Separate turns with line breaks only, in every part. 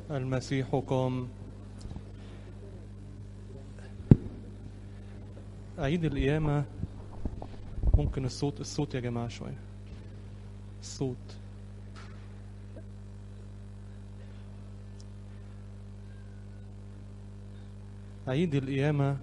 المسيح قام عيد القيامة ممكن الصوت الصوت يا جماعة شوية الصوت عيد القيامة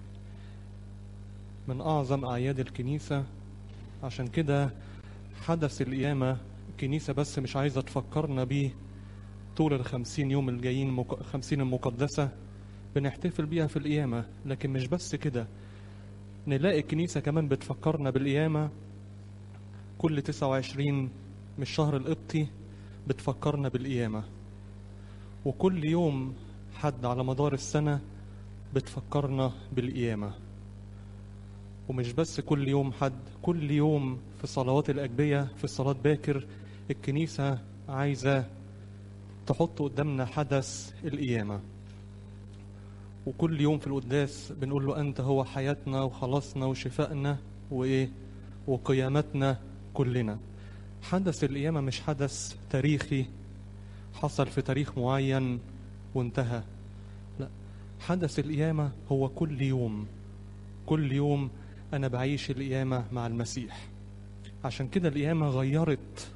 من أعظم أعياد الكنيسة عشان كده حدث القيامة الكنيسة بس مش عايزة تفكرنا بيه طول الخمسين يوم الجايين مك... خمسين المقدسة بنحتفل بيها في القيامة لكن مش بس كده نلاقي الكنيسة كمان بتفكرنا بالقيامة كل 29 من الشهر القبطي بتفكرنا بالقيامة وكل يوم حد على مدار السنة بتفكرنا بالقيامة ومش بس كل يوم حد كل يوم في صلوات الأجبية في صلاة باكر الكنيسة عايزة تحط قدامنا حدث القيامة وكل يوم في القداس بنقول له أنت هو حياتنا وخلاصنا وشفائنا وإيه وقيامتنا كلنا حدث القيامة مش حدث تاريخي حصل في تاريخ معين وانتهى لا حدث القيامة هو كل يوم كل يوم أنا بعيش القيامة مع المسيح عشان كده القيامة غيرت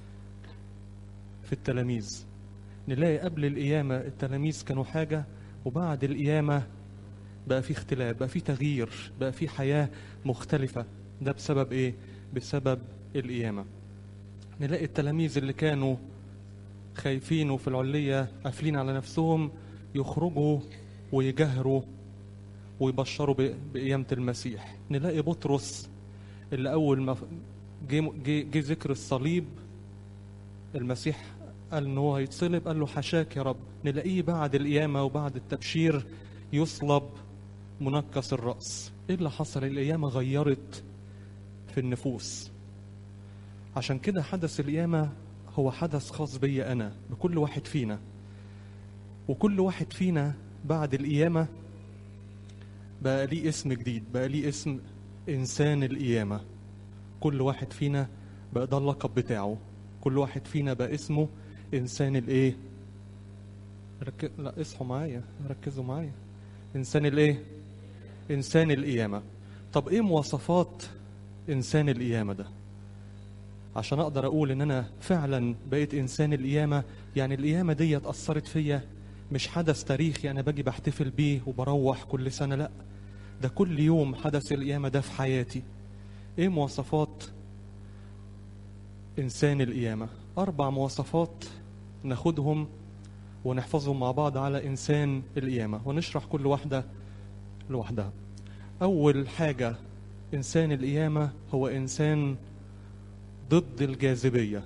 في التلاميذ نلاقي قبل القيامة التلاميذ كانوا حاجة وبعد القيامة بقى في اختلاف بقى في تغيير بقى في حياة مختلفة ده بسبب ايه بسبب القيامة نلاقي التلاميذ اللي كانوا خايفين وفي العلية قافلين على نفسهم يخرجوا ويجهروا ويبشروا بقيامة المسيح نلاقي بطرس اللي أول ما جه ذكر الصليب المسيح قال ان هو هيتصلب قال له حشاك يا رب نلاقيه بعد القيامه وبعد التبشير يصلب منكس الراس ايه اللي حصل القيامه غيرت في النفوس عشان كده حدث القيامه هو حدث خاص بيا انا بكل واحد فينا وكل واحد فينا بعد القيامه بقى ليه اسم جديد بقى ليه اسم انسان القيامه كل واحد فينا بقى ده اللقب بتاعه كل واحد فينا بقى اسمه انسان الايه رك... لا اصحوا معايا ركزوا معايا انسان الايه انسان القيامه طب ايه مواصفات انسان القيامه ده عشان اقدر اقول ان انا فعلا بقيت انسان القيامه يعني القيامه دي اثرت فيا مش حدث تاريخي انا باجي بحتفل بيه وبروح كل سنه لا ده كل يوم حدث القيامه ده في حياتي ايه مواصفات انسان القيامه اربع مواصفات ناخدهم ونحفظهم مع بعض على انسان القيامه ونشرح كل واحده لوحدها اول حاجه انسان القيامه هو انسان ضد الجاذبيه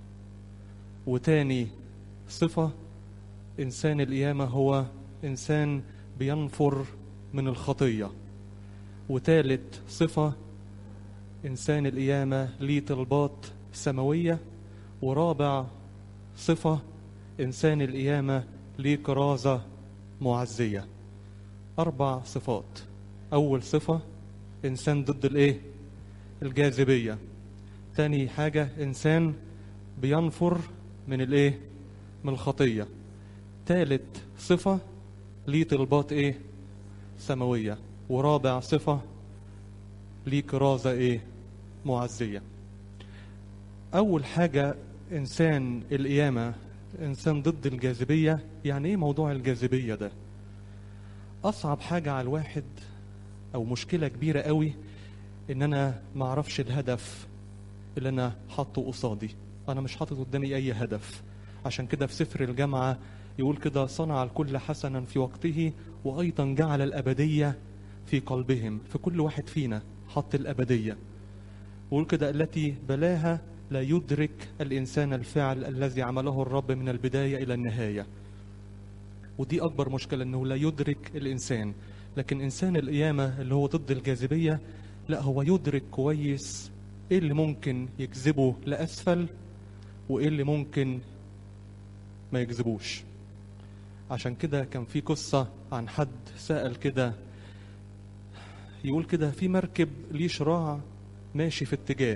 وتاني صفه انسان القيامه هو انسان بينفر من الخطيه وتالت صفه انسان القيامه ليه طلبات سماويه ورابع صفة إنسان القيامة ليه كرازة معزية أربع صفات أول صفة إنسان ضد الإيه؟ الجاذبية تاني حاجة إنسان بينفر من الإيه؟ من الخطية تالت صفة ليه طلبات إيه؟ سماوية ورابع صفة ليه كرازة إيه؟ معزية أول حاجة إنسان القيامة إنسان ضد الجاذبية يعني إيه موضوع الجاذبية ده أصعب حاجة على الواحد أو مشكلة كبيرة قوي إن أنا ما أعرفش الهدف اللي أنا حاطه قصادي أنا مش حاطط قدامي أي هدف عشان كده في سفر الجامعة يقول كده صنع الكل حسنا في وقته وأيضا جعل الأبدية في قلبهم في كل واحد فينا حط الأبدية ويقول كده التي بلاها لا يدرك الإنسان الفعل الذي عمله الرب من البداية إلى النهاية ودي أكبر مشكلة أنه لا يدرك الإنسان لكن إنسان القيامة اللي هو ضد الجاذبية لا هو يدرك كويس إيه اللي ممكن يجذبه لأسفل وإيه اللي ممكن ما يجذبوش عشان كده كان في قصة عن حد سأل كده يقول كده في مركب ليه شراع ماشي في اتجاه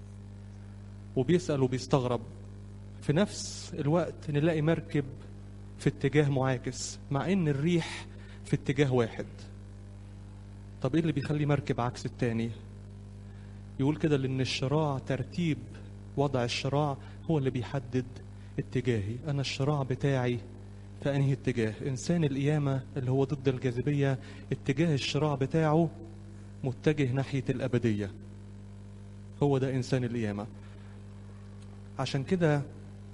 وبيسأل وبيستغرب في نفس الوقت نلاقي مركب في اتجاه معاكس مع ان الريح في اتجاه واحد طب ايه اللي بيخلي مركب عكس التاني يقول كده لان الشراع ترتيب وضع الشراع هو اللي بيحدد اتجاهي انا الشراع بتاعي في انهي اتجاه انسان القيامه اللي هو ضد الجاذبيه اتجاه الشراع بتاعه متجه ناحيه الابديه هو ده انسان القيامه عشان كده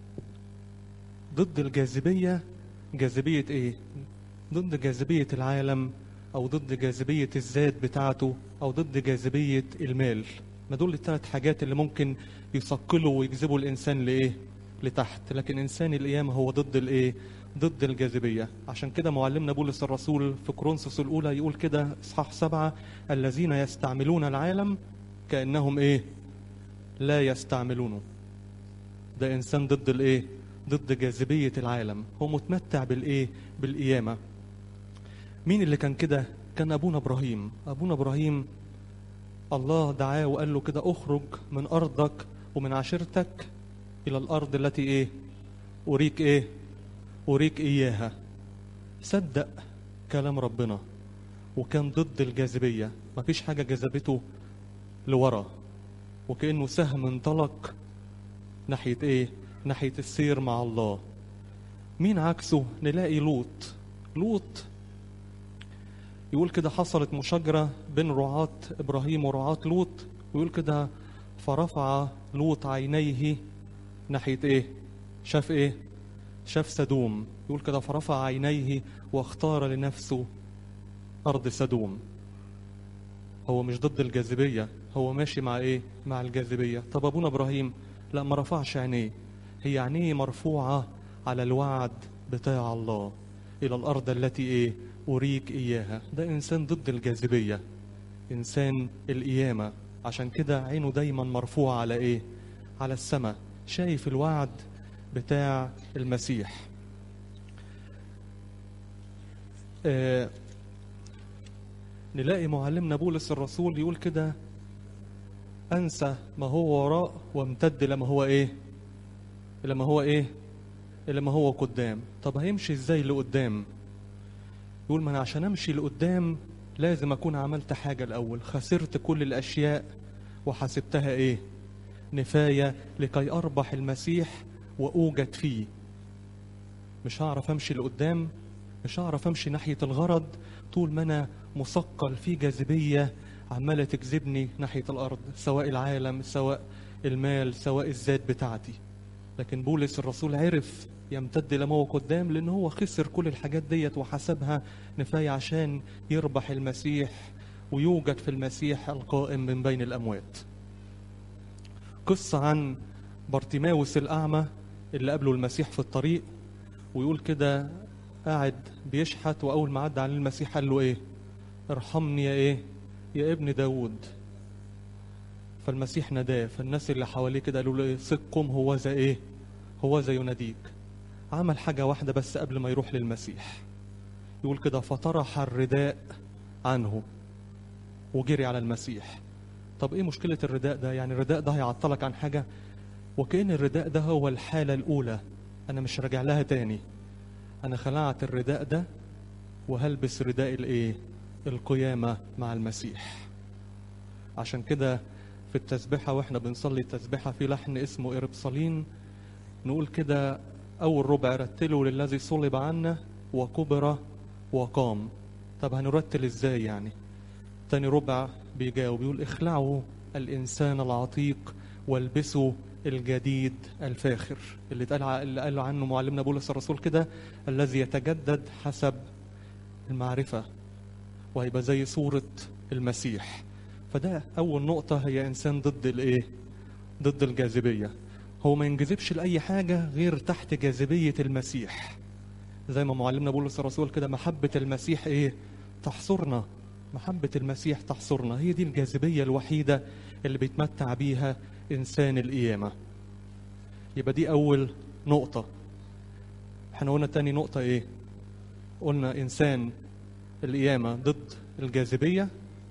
ضد الجاذبيه جاذبيه ايه ضد جاذبيه العالم او ضد جاذبيه الذات بتاعته او ضد جاذبيه المال ما دول الثلاث حاجات اللي ممكن يثقلوا ويجذبوا الانسان لايه لتحت لكن انسان القيامه هو ضد الايه ضد الجاذبيه عشان كده معلمنا بولس الرسول في كورنثوس الاولى يقول كده اصحاح سبعة الذين يستعملون العالم كانهم ايه لا يستعملونه ده انسان ضد الايه ضد جاذبيه العالم هو متمتع بالايه بالقيامه مين اللي كان كده كان ابونا ابراهيم ابونا ابراهيم الله دعاه وقال له كده اخرج من ارضك ومن عشيرتك الى الارض التي ايه اريك ايه اريك اياها صدق كلام ربنا وكان ضد الجاذبيه مفيش حاجه جذبته لورا وكانه سهم انطلق ناحيه ايه ناحيه السير مع الله مين عكسه نلاقي لوط لوط يقول كده حصلت مشاجرة بين رعاة إبراهيم ورعاة لوط ويقول كده فرفع لوط عينيه ناحية إيه؟ شاف إيه؟ شاف سدوم يقول كده فرفع عينيه واختار لنفسه أرض سدوم هو مش ضد الجاذبية هو ماشي مع إيه؟ مع الجاذبية طب أبونا إبراهيم لا ما رفعش عينيه هي عينيه مرفوعة على الوعد بتاع الله إلى الأرض التي إيه؟ أريك إياها ده إنسان ضد الجاذبية إنسان القيامة عشان كده عينه دايما مرفوعة على إيه على السماء شايف الوعد بتاع المسيح آه نلاقي معلمنا بولس الرسول يقول كده أنسى ما هو وراء وامتد لما هو إيه لما هو إيه لما هو قدام طب هيمشي إزاي لقدام يقول ما انا عشان امشي لقدام لازم اكون عملت حاجه الاول خسرت كل الاشياء وحسبتها ايه نفايه لكي اربح المسيح واوجد فيه مش هعرف امشي لقدام مش هعرف امشي ناحيه الغرض طول ما انا مثقل في جاذبيه عماله تجذبني ناحيه الارض سواء العالم سواء المال سواء الذات بتاعتي لكن بولس الرسول عرف يمتد لما هو قدام لان هو خسر كل الحاجات ديت وحسبها نفاية عشان يربح المسيح ويوجد في المسيح القائم من بين الاموات قصة عن بارتيماوس الاعمى اللي قابله المسيح في الطريق ويقول كده قاعد بيشحت واول ما عدى على المسيح قال له ايه ارحمني يا ايه يا ابن داود فالمسيح ناداه فالناس اللي حواليه كده قالوا له ايه سقم هو ذا ايه هو ذا يناديك عمل حاجة واحدة بس قبل ما يروح للمسيح يقول كده فطرح الرداء عنه وجري على المسيح طب ايه مشكلة الرداء ده يعني الرداء ده هيعطلك عن حاجة وكأن الرداء ده هو الحالة الأولى أنا مش راجع لها تاني أنا خلعت الرداء ده وهلبس رداء الإيه القيامة مع المسيح عشان كده في التسبيحة واحنا بنصلي التسبيحة في لحن اسمه إربصالين نقول كده أول ربع رتلوا للذي صلب عنا وكبر وقام طب هنرتل ازاي يعني تاني ربع بيجاوب بيقول اخلعوا الإنسان العتيق والبسوا الجديد الفاخر اللي اتقال اللي قال عنه معلمنا بولس الرسول كده الذي يتجدد حسب المعرفة وهيبقى زي صورة المسيح فده أول نقطة هي إنسان ضد الإيه؟ ضد الجاذبية هو ما ينجذبش لأي حاجة غير تحت جاذبية المسيح زي ما معلمنا بولس الرسول كده محبة المسيح إيه؟ تحصرنا محبة المسيح تحصرنا هي دي الجاذبية الوحيدة اللي بيتمتع بيها إنسان القيامة يبقى دي أول نقطة احنا قلنا تاني نقطة إيه؟ قلنا إنسان القيامة ضد الجاذبية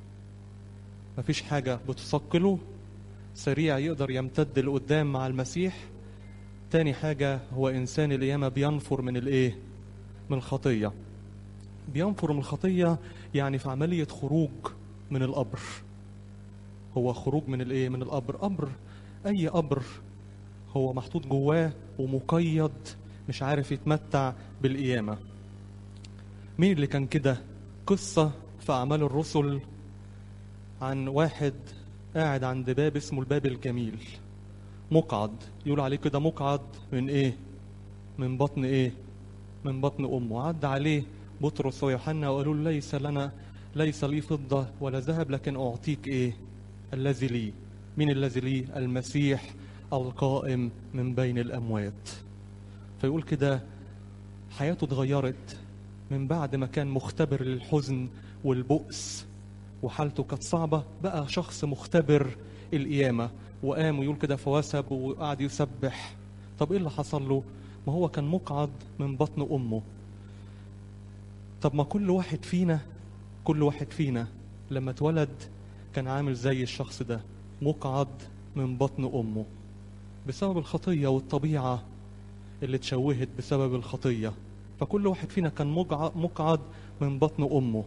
مفيش حاجة بتثقله سريع يقدر يمتد لقدام مع المسيح تاني حاجة هو إنسان القيامة بينفر من الإيه؟ من الخطية بينفر من الخطية يعني في عملية خروج من القبر هو خروج من الايه من القبر قبر اي قبر هو محطوط جواه ومقيد مش عارف يتمتع بالقيامة مين اللي كان كده قصة في أعمال الرسل عن واحد قاعد عند باب اسمه الباب الجميل مقعد يقول عليه كده مقعد من ايه من بطن ايه من بطن امه عد عليه بطرس ويوحنا وقالوا له ليس لنا ليس لي فضة ولا ذهب لكن أعطيك إيه الذي لي مين الذي لي المسيح القائم من بين الأموات فيقول كده حياته اتغيرت من بعد ما كان مختبر للحزن والبؤس وحالته كانت صعبة بقى شخص مختبر القيامة وقام ويقول كده فوسب وقعد يسبح طب ايه اللي حصل له ما هو كان مقعد من بطن أمه طب ما كل واحد فينا كل واحد فينا لما اتولد كان عامل زي الشخص ده مقعد من بطن أمه بسبب الخطية والطبيعة اللي اتشوهت بسبب الخطية فكل واحد فينا كان مقع- مقعد من بطن أمه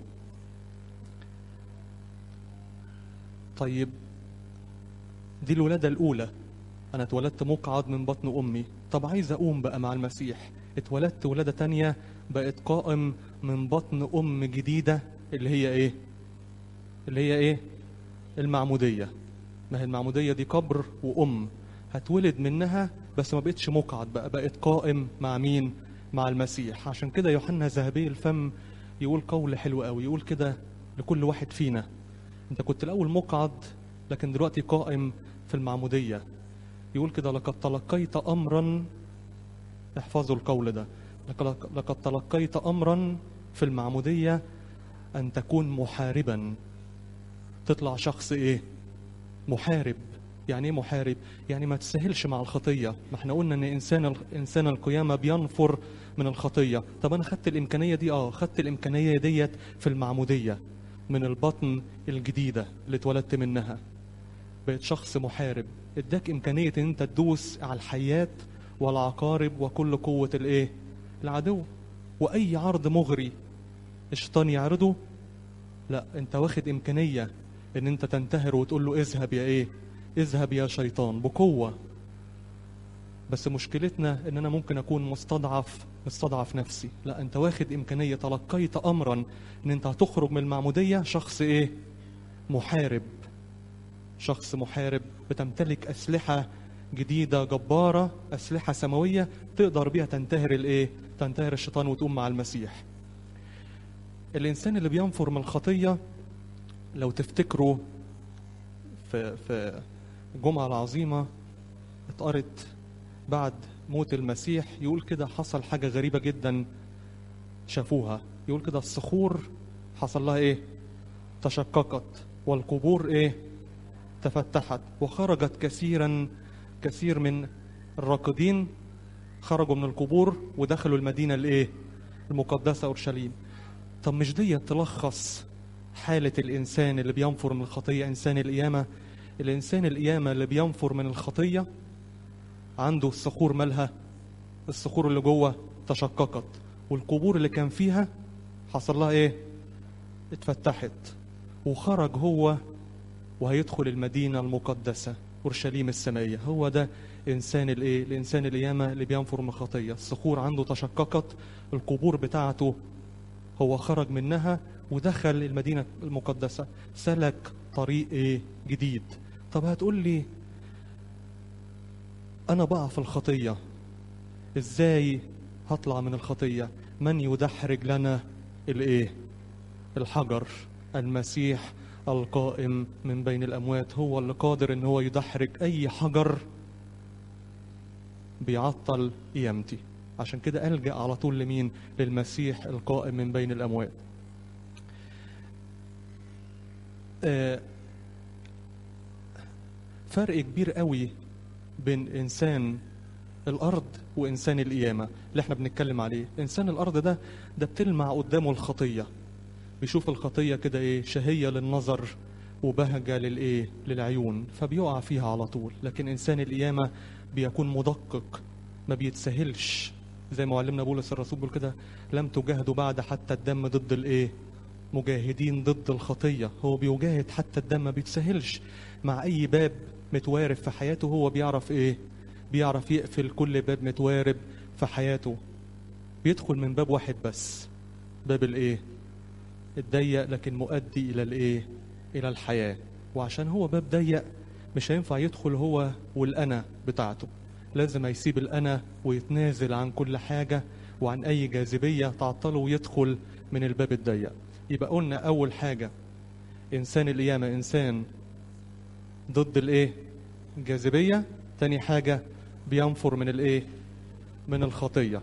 طيب دي الولادة الأولى أنا اتولدت مقعد من بطن أمي طب عايز أقوم بقى مع المسيح اتولدت ولادة تانية بقت قائم من بطن أم جديدة اللي هي إيه اللي هي إيه المعمودية ما هي المعمودية دي قبر وأم هتولد منها بس ما بقتش مقعد بقى بقت قائم مع مين مع المسيح عشان كده يوحنا ذهبي الفم يقول قول حلو قوي يقول كده لكل واحد فينا انت كنت الاول مقعد لكن دلوقتي قائم في المعمودية يقول كده لقد تلقيت امرا احفظوا القول ده لقد لقد تلقيت امرا في المعمودية ان تكون محاربا تطلع شخص ايه محارب يعني ايه محارب يعني ما تسهلش مع الخطيه ما احنا قلنا ان انسان انسان القيامه بينفر من الخطيه طب انا خدت الامكانيه دي اه خدت الامكانيه ديت في المعموديه من البطن الجديده اللي اتولدت منها بقيت شخص محارب اداك امكانيه ان انت تدوس على الحيات والعقارب وكل قوه الايه العدو واي عرض مغري الشيطان يعرضه لا انت واخد امكانيه ان انت تنتهر وتقول له اذهب يا ايه اذهب يا شيطان بقوه بس مشكلتنا ان انا ممكن اكون مستضعف مستضعف نفسي لا انت واخد امكانيه تلقيت امرا ان انت هتخرج من المعموديه شخص ايه محارب شخص محارب بتمتلك اسلحه جديده جباره اسلحه سماويه تقدر بيها تنتهر الايه تنتهر الشيطان وتقوم مع المسيح الانسان اللي بينفر من الخطيه لو تفتكروا في في الجمعة العظيمة اتقرت بعد موت المسيح يقول كده حصل حاجة غريبة جدا شافوها يقول كده الصخور حصل لها ايه تشققت والقبور ايه تفتحت وخرجت كثيرا كثير من الراقدين خرجوا من القبور ودخلوا المدينة الايه المقدسة أورشليم طب مش دي تلخص حالة الإنسان اللي بينفر من الخطية إنسان القيامة الإنسان القيامة اللي بينفر من الخطية عنده الصخور مالها الصخور اللي جوه تشققت والقبور اللي كان فيها حصل لها ايه اتفتحت وخرج هو وهيدخل المدينة المقدسة أورشليم السمائية هو ده إنسان الإيه؟ الإنسان القيامة اللي بينفر من الخطية الصخور عنده تشققت القبور بتاعته هو خرج منها ودخل المدينة المقدسة سلك طريق ايه جديد طب هتقول لي انا بقع في الخطية ازاي هطلع من الخطية من يدحرج لنا الايه الحجر المسيح القائم من بين الاموات هو اللي قادر ان هو يدحرج اي حجر بيعطل قيامتي عشان كده الجا على طول لمين للمسيح القائم من بين الاموات آه، فرق كبير قوي بين انسان الارض وانسان القيامه اللي احنا بنتكلم عليه انسان الارض ده ده بتلمع قدامه الخطيه بيشوف الخطيه كده ايه شهيه للنظر وبهجه للايه للعيون فبيقع فيها على طول لكن انسان القيامه بيكون مدقق ما بيتسهلش زي ما علمنا بولس الرسول بيقول كده لم تجاهدوا بعد حتى الدم ضد الايه مجاهدين ضد الخطيه هو بيجاهد حتى الدم ما بيتسهلش مع اي باب متوارب في حياته هو بيعرف ايه بيعرف يقفل كل باب متوارب في حياته بيدخل من باب واحد بس باب الايه الضيق لكن مؤدي الى الايه الى الحياه وعشان هو باب ضيق مش هينفع يدخل هو والانا بتاعته لازم هيسيب الانا ويتنازل عن كل حاجه وعن اي جاذبيه تعطله ويدخل من الباب الضيق يبقى قلنا اول حاجه انسان القيامه انسان ضد الايه الجاذبيه تاني حاجه بينفر من الايه من الخطيه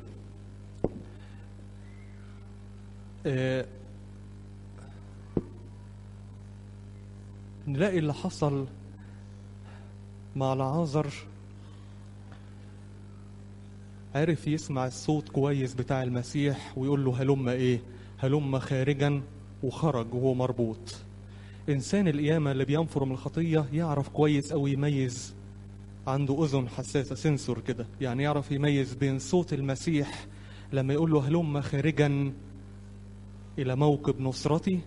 آه نلاقي اللي حصل مع العازر عرف يسمع الصوت كويس بتاع المسيح ويقول له هلم ايه هلم خارجا وخرج وهو مربوط انسان القيامه اللي بينفر من الخطيه يعرف كويس او يميز عنده اذن حساسه سنسور كده يعني يعرف يميز بين صوت المسيح لما يقول له هلم خارجا الى موكب نصرتي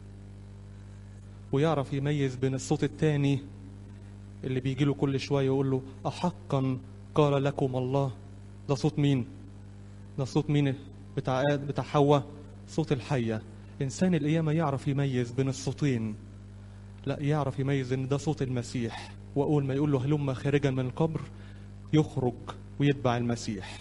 ويعرف يميز بين الصوت التاني اللي بيجي له كل شويه يقول له احقا قال لكم الله ده صوت مين ده صوت مين بتاع آد بتاع حواء صوت الحيه انسان القيامه يعرف يميز بين الصوتين لا يعرف يميز ان ده صوت المسيح واول ما يقول له هلم خارجا من القبر يخرج ويتبع المسيح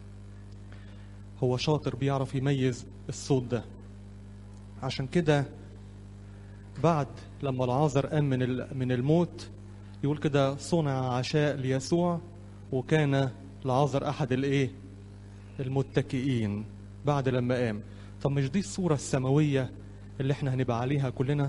هو شاطر بيعرف يميز الصوت ده عشان كده بعد لما العازر قام من من الموت يقول كده صنع عشاء ليسوع وكان العازر احد الايه المتكئين بعد لما قام طب مش دي الصوره السماويه اللي احنا هنبقى عليها كلنا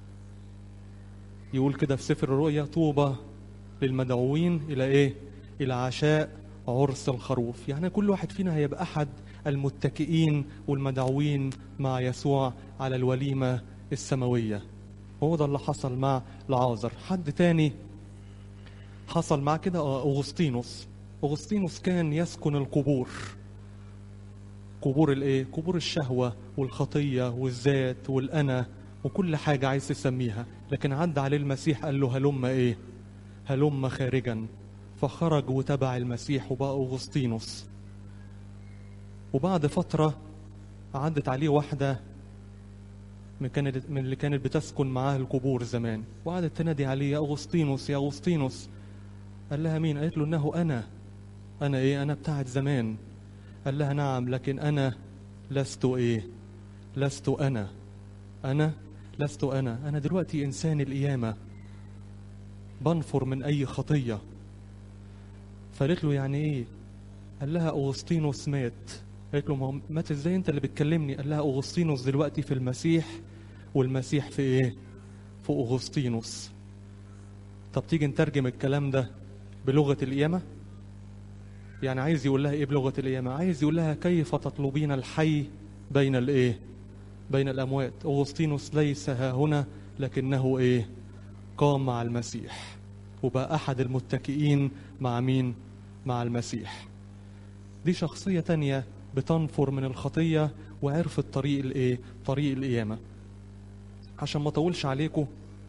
يقول كده في سفر الرؤيا طوبى للمدعوين الى ايه الى عشاء عرس الخروف يعني كل واحد فينا هيبقى احد المتكئين والمدعوين مع يسوع على الوليمه السماويه هو ده اللي حصل مع العازر حد تاني حصل معاه كده اغسطينوس اغسطينوس كان يسكن القبور قبور الايه قبور الشهوه والخطيه والذات والانا وكل حاجه عايز تسميها لكن عدى عليه المسيح قال له هلم ايه هلم خارجا فخرج وتبع المسيح وبقى اغسطينوس وبعد فتره عدت عليه واحده من كانت من اللي كانت بتسكن معاه القبور زمان وقعدت تنادي عليه يا اغسطينوس يا اغسطينوس قال لها مين قالت له انه انا انا ايه انا بتاعت زمان قال لها نعم لكن انا لست ايه لست انا انا لست انا انا دلوقتي انسان القيامه بنفر من اي خطيه فقالت له يعني ايه قال لها اغسطينوس مات قالت له ما هو مات ازاي انت اللي بتكلمني قال لها اغسطينوس دلوقتي في المسيح والمسيح في ايه في اغسطينوس طب تيجي نترجم الكلام ده بلغه القيامه يعني عايز يقول لها ايه بلغه القيامه عايز يقول لها كيف تطلبين الحي بين الايه بين الاموات اغسطينوس ليس ها هنا لكنه ايه قام مع المسيح وبقى احد المتكئين مع مين مع المسيح دي شخصيه تانية بتنفر من الخطيه وعرفت طريق الايه طريق القيامه عشان ما اطولش عليكم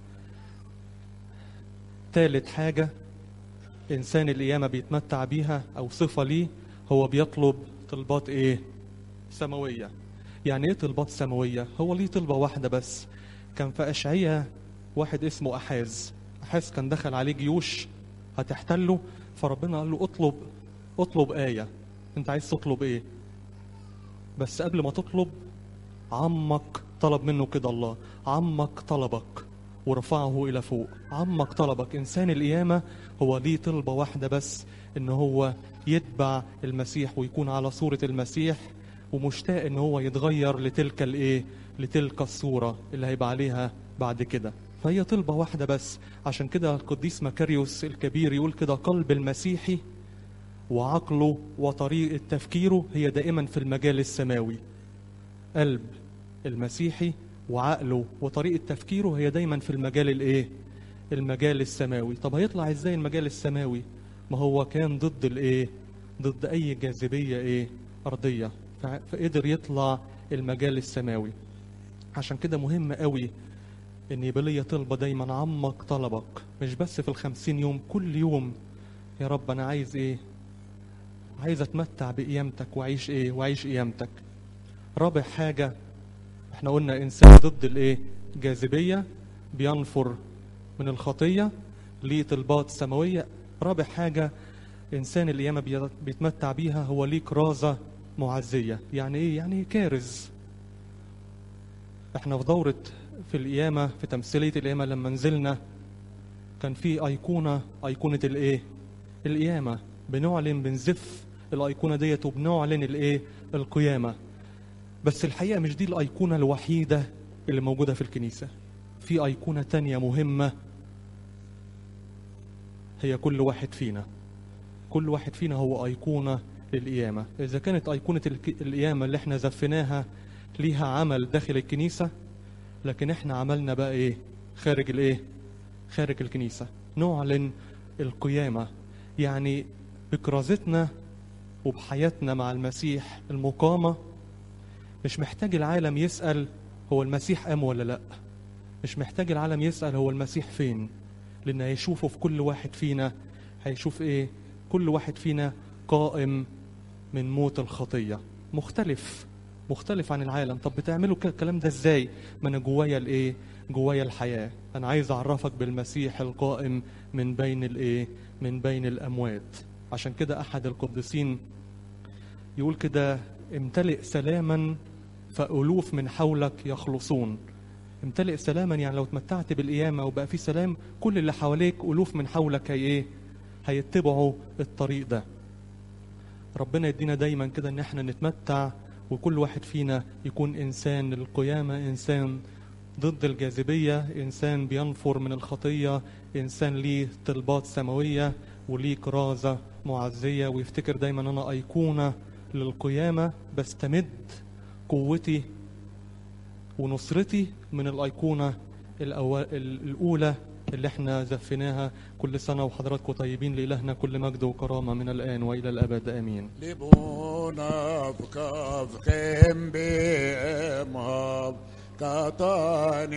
تالت حاجه انسان القيامه بيتمتع بيها او صفه ليه هو بيطلب طلبات ايه سماويه يعني ايه طلبات سماويه هو ليه طلبه واحده بس كان في اشعياء واحد اسمه احاز احاز كان دخل عليه جيوش هتحتله فربنا قال له اطلب اطلب ايه انت عايز تطلب ايه بس قبل ما تطلب عمك طلب منه كده الله عمك طلبك ورفعه الى فوق عمك طلبك انسان القيامه هو ليه طلبه واحده بس ان هو يتبع المسيح ويكون على صوره المسيح ومشتاق ان هو يتغير لتلك الايه لتلك الصوره اللي هيبقى عليها بعد كده فهي طلبه واحده بس عشان كده القديس مكاريوس الكبير يقول كده قلب المسيحي وعقله وطريقه تفكيره هي دائما في المجال السماوي قلب المسيحي وعقله وطريقه تفكيره هي دايما في المجال الايه المجال السماوي طب هيطلع ازاي المجال السماوي ما هو كان ضد الايه ضد اي جاذبيه ايه أرضية فع- فقدر يطلع المجال السماوي عشان كده مهم قوي ان يبقى ليا طلبة دايما عمق طلبك مش بس في الخمسين يوم كل يوم يا رب انا عايز ايه عايز اتمتع بقيامتك واعيش ايه واعيش قيامتك رابع حاجة احنا قلنا انسان ضد الايه جاذبية بينفر من الخطية ليه طلبات سماوية رابع حاجة انسان القيامة بي- بيتمتع بيها هو ليه كرازة معزية يعني ايه يعني كارز احنا في دورة في القيامة في تمثيلية القيامة لما نزلنا كان في أيقونة أيقونة الإيه؟ القيامة بنعلن بنزف الأيقونة ديت وبنعلن الإيه؟ القيامة بس الحقيقة مش دي الأيقونة الوحيدة اللي موجودة في الكنيسة في أيقونة تانية مهمة هي كل واحد فينا كل واحد فينا هو أيقونة للقيامة إذا كانت أيقونة الك- القيامة اللي احنا زفناها ليها عمل داخل الكنيسة لكن احنا عملنا بقى ايه خارج الايه خارج الكنيسة نعلن القيامة يعني بكرازتنا وبحياتنا مع المسيح المقامة مش محتاج العالم يسأل هو المسيح قام ولا لا مش محتاج العالم يسأل هو المسيح فين لأن هيشوفه في كل واحد فينا هيشوف ايه كل واحد فينا قائم من موت الخطية مختلف مختلف عن العالم طب بتعملوا ك- الكلام ده ازاي ما انا جوايا الايه جوايا الحياة انا عايز اعرفك بالمسيح القائم من بين الايه من بين الاموات عشان كده احد القديسين يقول كده امتلئ سلاما فألوف من حولك يخلصون امتلئ سلاما يعني لو اتمتعت بالقيامة وبقى في سلام كل اللي حواليك ألوف من حولك هي ايه هيتبعوا الطريق ده ربنا يدينا دايما كده ان احنا نتمتع وكل واحد فينا يكون انسان للقيامة انسان ضد الجاذبية انسان بينفر من الخطية انسان ليه طلبات سماوية وليه كرازة معزية ويفتكر دايما انا ايقونة للقيامة بستمد قوتي ونصرتي من الايقونة الأول الاولى اللي احنا زفناها كل سنة وحضراتكم طيبين لإلهنا كل مجد وكرامة من الآن وإلى الأبد آمين
ליבונה בקו כן באמהב קטני